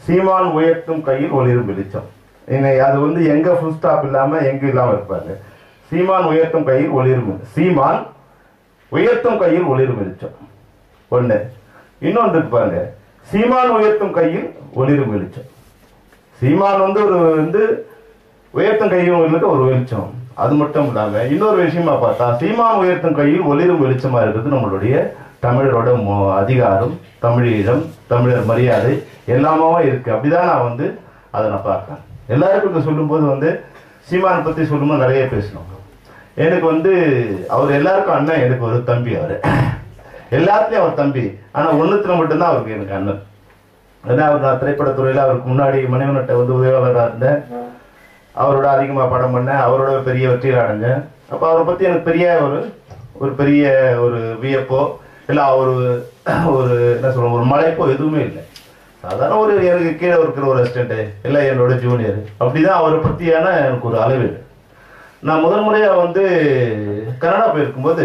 சீமான் உயர்த்தும் கையில் ஒளிரும் வெளிச்சம் இன்னை அது வந்து எங்க ஃபுல் ஸ்டாப் இல்லாம எங்க இல்லாம இருப்பாங்க சீமான் உயர்த்தும் கையில் ஒளிரும் சீமான் உயர்த்தும் கையில் ஒளிரும் வெளிச்சம் ஒண்ணு இன்னொன்று இருக்கு பாருங்க சீமான் உயர்த்தும் கையில் ஒளிரும் வெளிச்சம் சீமான் வந்து ஒரு வந்து உயர்த்தும் கையும் இருக்க ஒரு வெளிச்சம் அது மட்டும் இல்லாம இன்னொரு விஷயமா பார்த்தா சீமான் உயர்த்தும் கையில் ஒளிரும் வெளிச்சமா இருக்கிறது நம்மளுடைய தமிழரோட மொ- அதிகாரம் தமிழீழம் தமிழர் மரியாதை எல்லாமே இருக்கு அப்படிதான் நான் வந்து அதை நான் பார்க்கிறேன் எல்லாருக்கும் இங்க சொல்லும்போது வந்து சீமானை பத்தி சொல்லும்போது நிறைய பேசணும் எனக்கு வந்து அவர் எல்லாருக்கும் அண்ணன் எனக்கு ஒரு தம்பி அவரு எல்லாத்துலயும் அவர் தம்பி ஆனா ஒண்ணுத்துல மட்டும்தான் அவருக்கு எனக்கு அண்ணன் ஏன்னா அவர் நான் திரைப்படத்துறையில அவருக்கு முன்னாடி மணிவனட்டை வந்து உதவியாளராக இருந்தேன் அவரோட அதிகமா படம் பண்ணேன் அவரோட பெரிய வெற்றியில் அடைஞ்சேன் அப்ப அவரை பத்தி எனக்கு பெரிய ஒரு ஒரு பெரிய ஒரு வியப்போ இல்ல ஒரு ஒரு என்ன சொல்ற ஒரு மலைப்போ எதுவுமே இல்லை சாதாரண ஒரு எனக்கு கீழே இருக்கிற ஒரு அசிஸ்டன்ட் இல்ல என்னோட ஜூனியர் அப்படிதான் அவரை பத்தியான எனக்கு ஒரு அளவீடு நான் முதல் முறையா வந்து கனடா போயிருக்கும்போது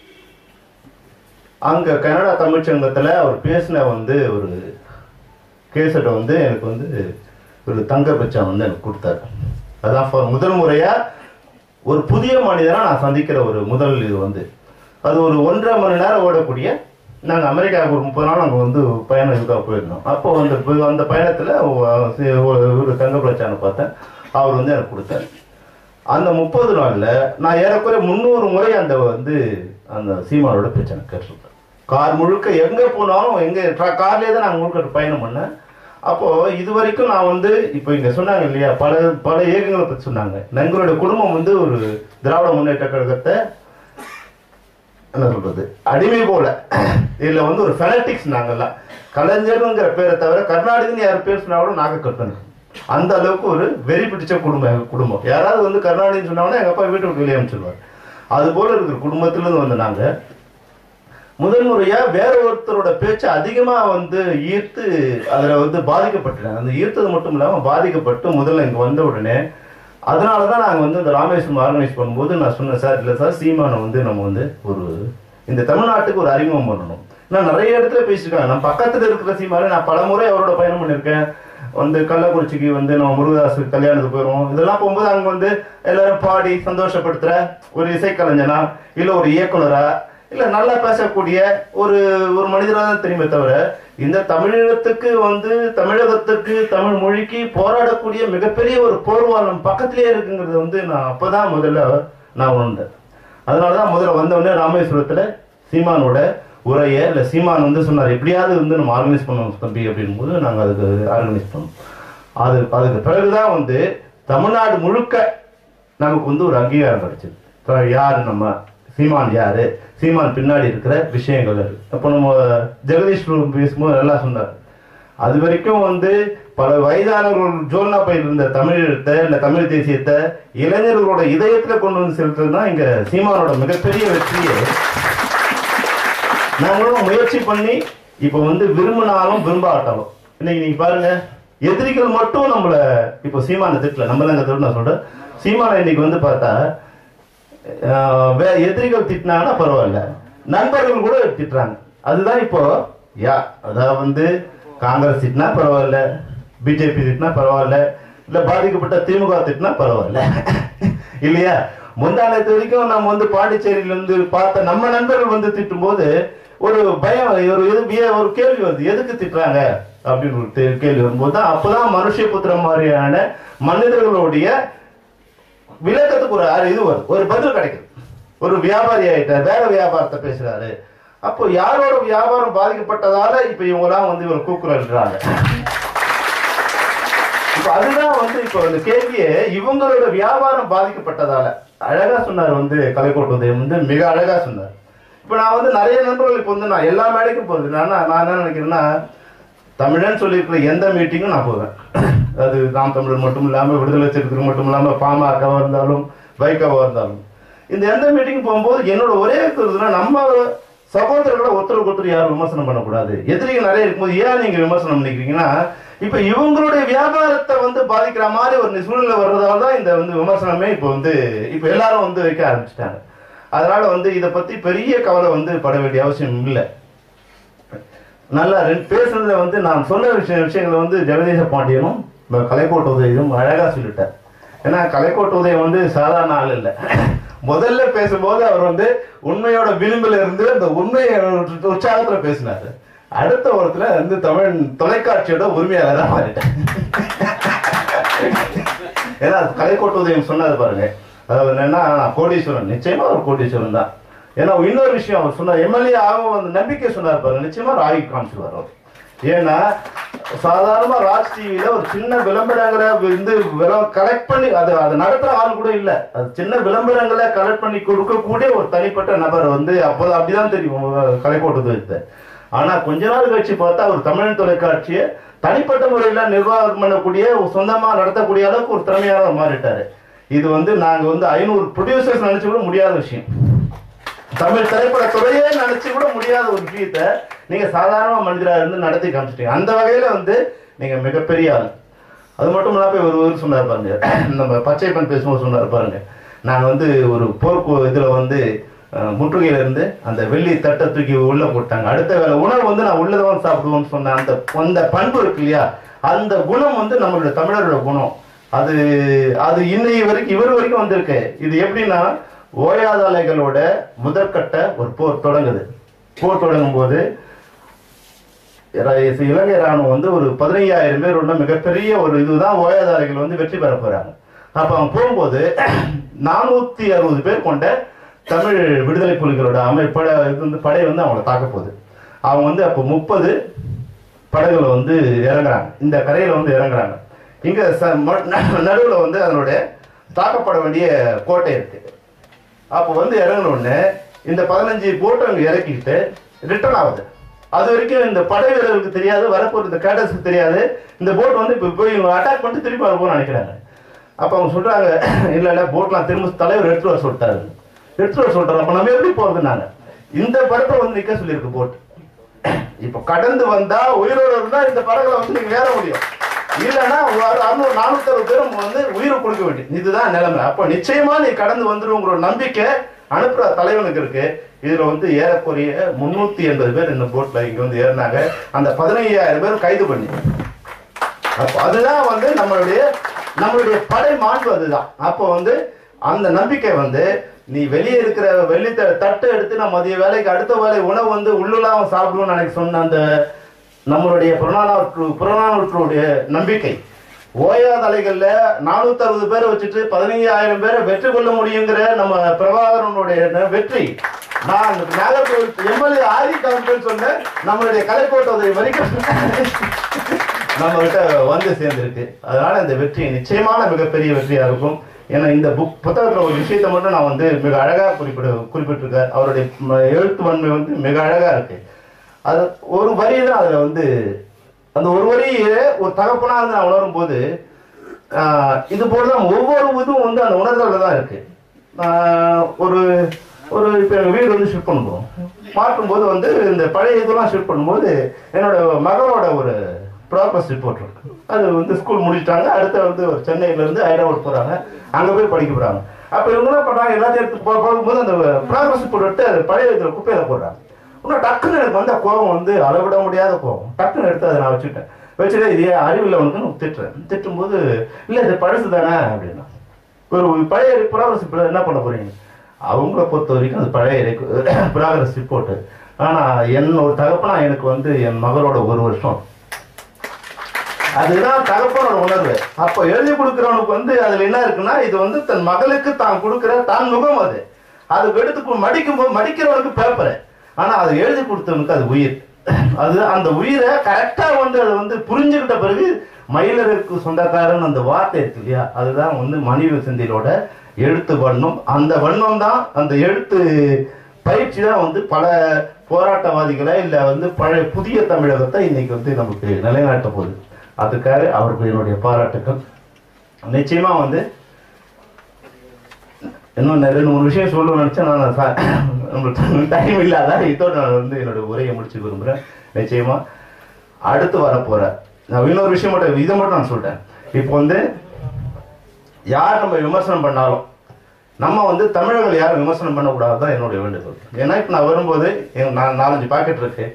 அங்க கனடா தமிழ்ச்சங்கத்துல அவர் பேசின வந்து ஒரு கேசட்டை வந்து எனக்கு வந்து ஒரு தங்க பச்சா வந்து எனக்கு கொடுத்தாரு அதான் for முதல் முறையா ஒரு புதிய மனிதனா நான் சந்திக்கிற ஒரு முதல் இது வந்து அது ஒரு ஒன்றரை மணி நேரம் ஓடக்கூடிய நாங்க அமெரிக்காவுக்கு ஒரு முப்பது நாள் அங்க வந்து பயணம் இதுக்காக போயிருந்தோம் அப்போ அந்த ப- அந்த பயணத்துல ஒ- சி- ஒரு ஒரு தங்க பிரச்சானை பார்த்தேன் அவர் வந்து எனக்கு கொடுத்தாரு அந்த முப்பது நாள்ல நான் ஏறக்குறைய முந்நூறு முறை அந்த வந்து அந்த சீமானோட பிரச்சனை கேட்டிருக்கேன் கார் முழுக்க எங்க போனாலும் எங்க ட்ரா- கார்லயே தான் நாங்கள் முழுக்க பயணம் பண்ணேன் அப்போ இது வரைக்கும் நான் வந்து இப்போ இங்க சொன்னாங்க இல்லையா பல பல இயக்கங்களை பத்தி சொன்னாங்க எங்களுடைய குடும்பம் வந்து ஒரு திராவிட முன்னேற்ற கழகத்தை என்ன சொல்றது அடிமை போல இதுல வந்து ஒரு ஃபெனட்டிக்ஸ் நாங்கெல்லாம் கலைஞருங்கிற பேரை தவிர கருணாநிதினு யார் பேர் சொன்னா கூட நாங்க கட்டணும் அந்த அளவுக்கு ஒரு வெறி பிடிச்ச குடும்பம் எங்க குடும்பம் யாராவது வந்து கருணாநிதி சொன்னாங்கன்னா எங்க அப்பா வீட்டை விட்டு வெளியே அனுப்பிச்சிடுவார் அது போல இருக்கிற குடும்பத்துல இருந்து வந்து நாங்க முதல் முறையா வேற ஒருத்தரோட பேச்சை அதிகமா வந்து ஈர்த்து அதுல வந்து பாதிக்கப்பட்டேன் அந்த ஈர்த்தது மட்டும் இல்லாம பாதிக்கப்பட்டு முதல்ல இங்க வந்த உடனே அதனாலதான் நாங்க வந்து இந்த ராமேஸ்வரம் ஆர்கனைஸ் பண்ணும்போது நான் சொன்னேன் சார் இல்ல சார் சீமானை வந்து நம்ம வந்து ஒரு இந்த தமிழ்நாட்டுக்கு ஒரு அறிமுகம் பண்ணணும் நான் நிறைய இடத்துல பேசியிருக்காங்க நான் பக்கத்துல இருக்கிற சீமானை நான் பல முறை அவரோட பயணம் பண்ணியிருக்கேன் வந்து கள்ளக்குறிச்சிக்கு வந்து நம்ம முருகதாஸ் கல்யாணத்துக்கு போயிடுவோம் இதெல்லாம் போகும்போது அங்க வந்து எல்லாரும் பாடி சந்தோஷப்படுத்துற ஒரு இசைக்கலைஞனா இல்ல ஒரு இயக்குனரா இல்ல நல்லா பேசக்கூடிய ஒரு ஒரு மனிதரா தான் தெரியுமே தவிர இந்த தமிழகத்துக்கு வந்து தமிழகத்துக்கு தமிழ் மொழிக்கு போராடக்கூடிய மிகப்பெரிய ஒரு போர்வாளம் பக்கத்திலேயே இருக்குங்கிறது வந்து நான் அப்பதான் முதல்ல நான் உணர்ந்தேன் அதனாலதான் முதல்ல வந்த உடனே ராமேஸ்வரத்துல சீமானோட உரைய இல்ல சீமான் வந்து சொன்னார் எப்படியாவது வந்து நம்ம ஆர்கனைஸ் பண்ணுவோம் தம்பி அப்படின் போது நாங்க அதுக்கு ஆர்கனைஸ் பண்ணோம் அது அதுக்கு பிறகுதான் வந்து தமிழ்நாடு முழுக்க நமக்கு வந்து ஒரு அங்கீகாரம் கிடைச்சது இப்ப யாரு நம்ம சீமான் யாரு சீமான் பின்னாடி இருக்கிற விஷயங்கள் அது. அப்போ நம்ம ஜெகதீஷ் பிரபு பேசும்போது நல்லா சொன்னார் அது வரைக்கும் வந்து பல வயதானவர்கள் ஜோல்னா பயில் இருந்த தமிழத்தை இல்ல தமிழ் தேசியத்தை இளைஞர்களோட இதயத்துல கொண்டு வந்து செலுத்துறது தான் இங்க சீமானோட மிகப்பெரிய வெற்றியே நாங்களும் முயற்சி பண்ணி இப்ப வந்து விரும்பினாலும் விரும்பாட்டாலும் இன்னைக்கு நீங்க பாருங்க எதிரிகள் மட்டும் நம்மள இப்போ சீமான திட்டல நம்மள இந்த திட்டு நான் சொல்றேன் சீமான இன்னைக்கு வந்து பார்த்தா ஆஹ், வே எதிரிகள் திட்டினாங்கன்னா பரவாயில்ல நண்பர்கள் கூட திட்டுறாங்க அதுதான் இப்போ யா அதாவது வந்து காங்கிரஸ் திட்டினா பரவாயில்ல பிஜேபி திட்டினா பரவாயில்ல இல்ல பாதிக்கப்பட்ட திமுக திட்டினா பரவாயில்ல இல்லையா முந்தானத்து வரைக்கும் நம்ம வந்து பாண்டிச்சேரியில இருந்து பார்த்த நம்ம நண்பர்கள் வந்து திட்டும் போது ஒரு பயம் ஒரு இது விய- ஒரு கேள்வி வருது எதுக்கு திட்டுறாங்க அப்படின்னு ஒரு தே- கேள்வி வரும்போது தான் அப்பதான் மனுஷபுத்திரம் மாதிரியான மனிதர்களுடைய விளக்கத்துக்கு ஒரு அரு- இது வருது ஒரு பதில் கிடைக்குது ஒரு வியாபாரி ஆயிட்டார் வேற வியாபாரத்தை பேசுறாரு அப்போ யாரோட வியாபாரம் பாதிக்கப்பட்டதால இப்ப இவங்கலாம் வந்து இவர் கூக்குறாங்க இப்ப அதுதான் வந்து இப்ப இந்த கேள்வியே இவங்களோட வியாபாரம் பாதிக்கப்பட்டதால அழகா சொன்னார் வந்து கலைக்கோட்டு உதயம் வந்து மிக அழகா சொன்னார் இப்ப நான் வந்து நிறைய நண்பர்கள் இப்ப வந்து நான் எல்லா மேடைக்கும் போகுது நான் நான் என்ன நினைக்கிறேன்னா தமிழன் சொல்லியிருக்கிற எந்த மீட்டிங்கும் நான் போவேன் அது நாம் தமிழர் மட்டும் இல்லாம விடுதலை சிறுத்தைகள் மட்டும் இல்லாம பாமகவா இருந்தாலும் வைகவா இருந்தாலும் இந்த எந்த மீட்டிங் போகும்போது என்னோட ஒரே கருதுனா நம்ம சகோதரர்களை ஒருத்தருக்கு ஒருத்தர் யாரும் விமர்சனம் பண்ணக்கூடாது எதிரிகள் நிறைய இருக்கும்போது ஏன் நீங்க விமர்சனம் பண்ணிக்கிறீங்கன்னா இப்ப இவங்களுடைய வியாபாரத்தை வந்து பாதிக்கிற மாதிரி ஒரு சூழ்நிலை வர்றதால தான் இந்த வந்து விமர்சனமே இப்ப வந்து இப்ப எல்லாரும் வந்து வைக்க ஆரம்பிச்சிட்டாங்க அதனால வந்து இதை பத்தி பெரிய கவலை வந்து பட வேண்டிய அவசியம் இல்லை நல்லா ரெண்டு பேசுனதுல வந்து நான் சொன்ன விஷய விஷயங்களை வந்து ஜெகதீச பாண்டியனும் இந்த கலைக்கோட்ட உதயம் அழகா சொல்லிட்டார் ஏன்னா கலைக்கோட்ட உதயம் வந்து சாதாரண ஆள் இல்லை முதல்ல பேசும்போது அவர் வந்து உண்மையோட விளிம்புல இருந்து அந்த உண்மையை உற்சாகத்துல பேசினாரு அடுத்த ஒருத்துல வந்து தமிழ் தொலைக்காட்சியோட உரிமையாளராக மாறிட்டார் ஏன்னா கலைக்கோட்ட உதயம் சொன்னது பாருங்க அதாவது என்னன்னா நான் கோடீஸ்வரன் நிச்சயமா ஒரு கோடீஸ்வரன் தான் ஏன்னா இன்னொரு விஷயம் அவர் சொன்னார் எம்எல்ஏ ஆகும் அந்த நம்பிக்கை சொன்னார் பாருங்க நிச்சயமா ஒரு ஆகி காமிச்சிருவார் அவர் ஏன்னா சாதாரணமா ராஜ் டிவியில ஒரு சின்ன விளம்பரங்களை வந்து கலெக்ட் பண்ணி அது அது நடத்துற ஆள் கூட இல்ல அது சின்ன விளம்பரங்களை கலெக்ட் பண்ணி கொடுக்கக்கூடிய ஒரு தனிப்பட்ட நபர் வந்து அப்போது அப்படிதான் தெரியும் கலைக்கோட்டது வைத்த ஆனா கொஞ்ச நாள் கழிச்சு பார்த்தா ஒரு தமிழ் தொலைக்காட்சியை தனிப்பட்ட முறையில நிர்வாகம் பண்ணக்கூடிய ஒரு சொந்தமா நடத்தக்கூடிய அளவுக்கு ஒரு திறமையானவர் மாறிட்டாரு இது வந்து நாங்க வந்து ஐநூறு ப்ரொடியூசர்ஸ் நினைச்சு கூட முடியாத விஷயம் தமிழ் திரைப்பட துறையே நினைச்சு கூட முடியாத ஒரு விஷயத்த நீங்க சாதாரண மனிதரா இருந்து நடத்தி காமிச்சிட்டீங்க அந்த வகையில வந்து நீங்க மிகப்பெரிய ஆள் அது மட்டும் இல்லாம ஒரு ஊர் சொன்னார் பாருங்க நம்ம பச்சை பெண் பேசும்போது சொன்னார் பாருங்க நாங்க வந்து ஒரு போர்க்கு இதுல வந்து அஹ், முற்றுகையில இருந்து அந்த வெள்ளி தட்டை தூக்கி உள்ள போட்டாங்க அடுத்த வேலை உணவு வந்து நான் உள்ளதான் சாப்பிடுவோம்னு சொன்ன அந்த அந்த பண்பு இருக்கு இல்லையா அந்த குணம் வந்து நம்மளுடைய தமிழரோட குணம் அது அது இன்னைய வரைக்கும் இவர் வரைக்கும் வந்திருக்கு இது எப்படின்னா ஓயாத அலைகளோட முதற்கட்ட ஒரு போர் தொடங்குது போர் தொடங்கும் போது இர- இலங்கை ராணுவம் வந்து ஒரு பதினையாயிரம் பேர் உள்ள மிகப்பெரிய ஒரு இதுதான் ஓயாத அலைகள் வந்து வெற்றி பெற போறாங்க அப்ப அவங்க போகும்போது நானூத்தி அறுபது பேர் கொண்ட தமிழ் விடுதலை புலிகளோட அமைப்பட இது வந்து படை வந்து அவங்கள தாக்க போகுது அவங்க வந்து அப்போ முப்பது படகுல வந்து இறங்குறாங்க இந்த கரையில வந்து இறங்குறாங்க இங்க ச- ம- நடுவுல வந்து அதனுடைய தாக்கப்பட வேண்டிய கோட்டை இருக்கு அப்போ வந்து இறங்கின உடனே இந்த பதினஞ்சு போட்டை அங்க இறக்கிக்கிட்டு ரிட்டர்ன் ஆகுது அது வரைக்கும் இந்த படை வீரர்களுக்கு தெரியாது வரப்போற இந்த கேடர்ஸ்க்கு தெரியாது இந்த போட் வந்து இப்போ போய் இவங்க அட்டாக் பண்ணிட்டு திருப்பி வரப்போன்னு நினைக்கிறாங்க அப்போ அவங்க சொல்றாங்க இல்ல இல்ல போட்லாம் திரும்ப தலைவர் எடுத்துட்டு வர சொல்லிட்டாரு எடுத்துட்டு வர சொல்றாரு அப்ப நம்ம எப்படி போறதுனாங்க இந்த படத்தை வந்து நிக்க சொல்லியிருக்கு போட் இப்ப கடந்து வந்தா உயிரோட இருந்தா இந்த படகுல வந்து நீங்க ஏற முடியும் இல்லைன்னா ஒரு அறுநூறு நானூத்தி அறுபது பேரும் வந்து உயிரை கொடுக்க வேண்டியது இதுதான் நிலைமை அப்ப நிச்சயமா நீ கடந்து வந்துருங்கிற ஒரு நம்பிக்கை அனுப்புற தலைவனுக்கு இருக்கு இதுல வந்து ஏறக்குறைய முன்னூத்தி எண்பது பேர் இந்த போட்ல இங்க வந்து ஏறினாங்க அந்த பதினையாயிரம் பேர் கைது பண்ணி அப்போ அதுதான் வந்து நம்மளுடைய நம்மளுடைய படை மாண்பு அதுதான் அப்போ வந்து அந்த நம்பிக்கை வந்து நீ வெளியே இருக்கிற வெள்ளி த- தட்டு எடுத்து நான் மதிய வேலைக்கு அடுத்த வேலை உணவு வந்து உள்ளுலாம சாப்பிடுவோம்னு எனக்கு சொன்ன அந்த நம்மளுடைய புறநானூற்று புறநானூற்றுடைய நம்பிக்கை ஓயாத அலைகள்ல நானூத்தி அறுபது பேரை வச்சுட்டு பதினைஞ்சாயிரம் பேரை வெற்றி கொள்ள முடியுங்கிற நம்ம பிரபாகரனுடைய ந- வெற்றி நான் நாகர்கோவில் எம்எல்ஏ ஆதி கலெக்டர் சொன்ன நம்மளுடைய கலைக்கோட்டை வரைக்கும் நம்ம கிட்ட வந்து சேர்ந்திருக்கு அதனால இந்த வெற்றி நிச்சயமான மிகப்பெரிய வெற்றியா இருக்கும் ஏன்னா இந்த புக் புத்தகத்துல ஒரு விஷயத்தை மட்டும் நான் வந்து மிக அழகா குறிப்பிட குறிப்பிட்டிருக்கேன் அவருடைய ம- எழுத்து வன்மை வந்து மிக அழகா இருக்கு அது ஒரு வரி தான் அதுல வந்து அந்த ஒரு வரியை ஒரு தகப்பனா வந்து நான் உணரும் போது ஆஹ், இது போலதான் ஒவ்வொரு இதுவும் வந்து அந்த உணர்தல்ல தான் இருக்கு ஆஹ், ஒரு ஒரு இப்போ எங்கள் வீடு வந்து ஷிஃப்ட் பண்ண போகிறோம் மாற்றும்போது வந்து இந்த பழைய இதெல்லாம் ஷிஃப்ட் பண்ணும்போது என்னோட மகளோட ஒரு ப்ராக்ரஸ் ரிப்போர்ட் இருக்கு அது வந்து ஸ்கூல் முடிச்சிட்டாங்க அடுத்து வந்து ஒரு சென்னையில இருந்து ஹைதராபாத் போறாங்க அங்க போய் படிக்க போறாங்க அப்ப இவங்க என்ன பண்றாங்க எல்லாத்தையும் எடுத்து போ- போகும்போது அந்த ப்ராக்ரஸ் ரிப்போர்ட் எடுத்து அது பழைய இதுல குப்பையில போடுறாங்க இன்னும் டக்குன்னு எனக்கு வந்த கோபம் வந்து அளவிட முடியாத கோபம் டக்குன்னு எடுத்து அதை நான் வச்சுட்டேன் வச்சுட்டு இது ஏன் அறிவில் உனக்கு நான் திட்டுறேன் திட்டும்போது இல்லை இது பழசு தானே அப்படின்னா ஒரு பழைய ப்ராக்ரஸ் ரிப்போர்ட் என்ன பண்ண போறீங்க அவங்கள பொறுத்த வரைக்கும் அது பழைய ப்ராக்ரஸ் ரிப்போர்ட் ஆனா என் ஒரு தகப்பனா எனக்கு வந்து என் மகளோட ஒரு வருஷம் அதுதான் தகப்பனோட உணர்வு அப்போ எழுதி கொடுக்கிறவனுக்கு வந்து அதுல என்ன இருக்குன்னா இது வந்து தன் மகளுக்கு தான் கொடுக்கிற தான் முகம் அது அது எடுத்து மடிக்கும் போது மடிக்கிறவனுக்கு பேப்பர் ஆனா அது எழுதி கொடுத்தவனுக்கு அது உயிர் அது அந்த உயிரை கரெக்டா வந்து அதை வந்து புரிஞ்சுக்கிட்ட பிறகு மயிலருக்கு சொந்தக்காரன் அந்த வார்த்தை இருக்கு இல்லையா அதுதான் வந்து மணிவு செந்திலோட எழுத்து வண்ணம் அந்த வண்ணம் தான் அந்த எழுத்து பயிற்சி தான் வந்து பல போராட்டவாதிகளை இல்ல வந்து பழைய புதிய தமிழகத்தை இன்னைக்கு வந்து நமக்கு நிலைநாட்ட போகுது அதுக்காக அவருக்கு என்னுடைய பாராட்டுக்கள் நிச்சயமா வந்து இன்னும் நிறைய ரெண்டு மூணு விஷயம் சொல்லணும்னு நினைச்சேன் நான் சா- நம்மளுக்கு டைம் இல்லாத இதோட நான் வந்து என்னோட உரையை முடிச்சு விரும்புறேன் நிச்சயமா அடுத்து வரப்போற நான் இன்னொரு விஷயம் மட்டும் இதை மட்டும் நான் சொல்லிட்டேன் இப்போ வந்து யார் நம்ம விமர்சனம் பண்ணாலும் நம்ம வந்து தமிழர்கள் யாரும் விமர்சனம் பண்ணக்கூடாது தான் என்னுடைய வேண்டுகோள் ஏன்னா இப்போ நான் வரும்போது எனக்கு நான் நாலஞ்சு பாக்கெட் இருக்கு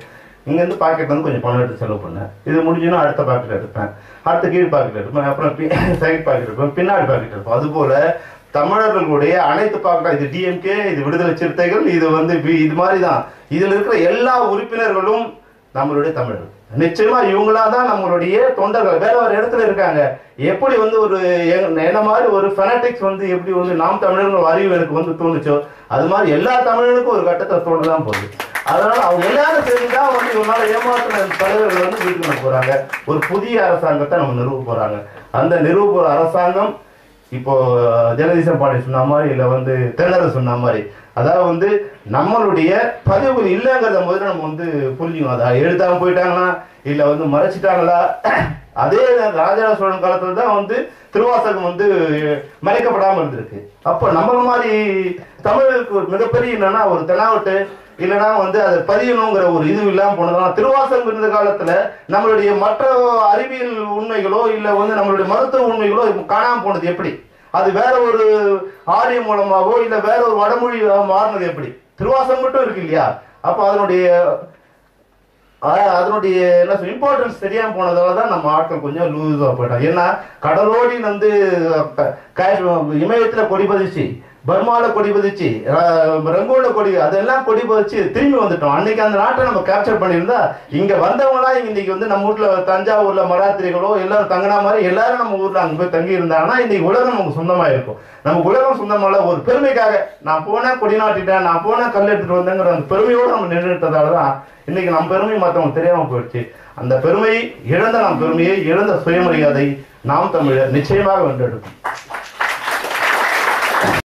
இங்கேருந்து பாக்கெட் வந்து கொஞ்சம் பணம் எடுத்து செலவு பண்ணேன் இது முடிஞ்சுன்னா அடுத்த பாக்கெட் எடுப்பேன் அடுத்த கீழ் பாக்கெட் எடுப்பேன் அப்புறம் சைட் பாக்கெட் எடுப்பேன் பின்னாடி பாக்கெட் எடுப்பேன் அதுபோல தமிழர்களுடைய அனைத்து பாக்கெட் இது டிஎம்கே இது விடுதலை சிறுத்தைகள் இது வந்து பி- இது மாதிரி தான் இதில் இருக்கிற எல்லா உறுப்பினர்களும் நம்மளுடைய தமிழர்கள் நிச்சயமா இவங்களா தான் நம்மளுடைய தொண்டர்கள் வேற ஒரு இடத்துல இருக்காங்க எப்படி வந்து ஒரு எங்க- என்ன மாதிரி ஒரு ஃபெனட்டிக்ஸ் வந்து எப்படி வந்து நாம் தமிழர்கள் அறிவு எனக்கு வந்து தோணுச்சோ அது மாதிரி எல்லா தமிழர்களுக்கும் ஒரு கட்டத்தை தோணதான் போகுது அதனால அவங்க எல்லாரும் சேர்ந்துதான் வந்து இவனால ஏமாற்றின தலைவர்கள் வந்து வீட்டுக்கு கொண்டு போறாங்க ஒரு புதிய அரசாங்கத்தை நம்ம நிறுவ போறாங்க அந்த நிறுவ போற அரசாங்கம் இப்போ ஜெகதீசன் பாண்டி சொன்ன மாதிரி இல்ல வந்து தென்னரசு சொன்ன மாதிரி அதாவது வந்து நம்மளுடைய பதிவுகள் இல்லைங்கிறத முதல்ல நம்ம வந்து புரிஞ்சுக்கணும் அதை எழுதாம போயிட்டாங்களா இல்ல வந்து மறைச்சிட்டாங்களா அதே ராஜராஜ சோழன் காலத்துல தான் வந்து திருவாசகம் வந்து மறைக்கப்படாம இருந்திருக்கு அப்போ நம்மள மாதிரி தமிழுக்கு ஒரு மிகப்பெரிய என்னன்னா ஒரு தெனாவட்டு இல்லைன்னா வந்து அதை பதியணுங்கிற ஒரு இது இல்லாம போனதுனால திருவாசகம் இருந்த காலத்துல நம்மளுடைய மற்ற அறிவியல் உண்மைகளோ இல்ல வந்து நம்மளுடைய மருத்துவ உண்மைகளோ காணாம போனது எப்படி அது வேற ஒரு ஆரியம் மூலமாவோ இல்ல வேற ஒரு வடமொழி மாறினது எப்படி திருவாசகம் மட்டும் இருக்கு இல்லையா அப்ப அதனுடைய அஹ் அதனுடைய என்ன சொல்ல இம்பார்ட்டன்ஸ் தெரியாம போனதால தான் நம்ம ஆட்கள் கொஞ்சம் லூஸா போயிட்டாங்க ஏன்னா கடலோடி வந்து க- காஷ்- இமயத்துல கொடி பதிச்சு பர்மால கொடி பதிச்சு ர- ரங்கூன்ல கொடி அதெல்லாம் கொடி பதிச்சு திரும்பி வந்துட்டோம் அன்னைக்கு அந்த நாட்டை நம்ம கேப்சர் பண்ணியிருந்தா இங்க வந்தவங்களாம் இங்க இன்னைக்கு வந்து நம்ம வீட்ல தஞ்சாவூர்ல மராத்திரிகளோ எல்லாரும் தங்கினா மாதிரி எல்லாரும் நம்ம ஊர்ல அங்க போய் தங்கி இருந்தாங்கன்னா இன்னைக்கு உலகம் நமக்கு சொந்தமா இருக்கும் நமக்கு உலகம் சொந்தமல்ல ஒரு பெருமைக்காக நான் போனேன் கொடி நாட்டிட்டேன் நான் போனேன் கல் எடுத்துட்டு வந்தேங்கிற அந்த பெருமையோட நம்ம நின்றுட்டதால தான் இன்னைக்கு நம்ம பெருமை மற்றவங்க தெரியாம போயிடுச்சு அந்த பெருமை இழந்த நாம் பெருமையை இழந்த சுயமரியாதை நாம் தமிழர் நிச்சயமாக வென்றெடுக்கும்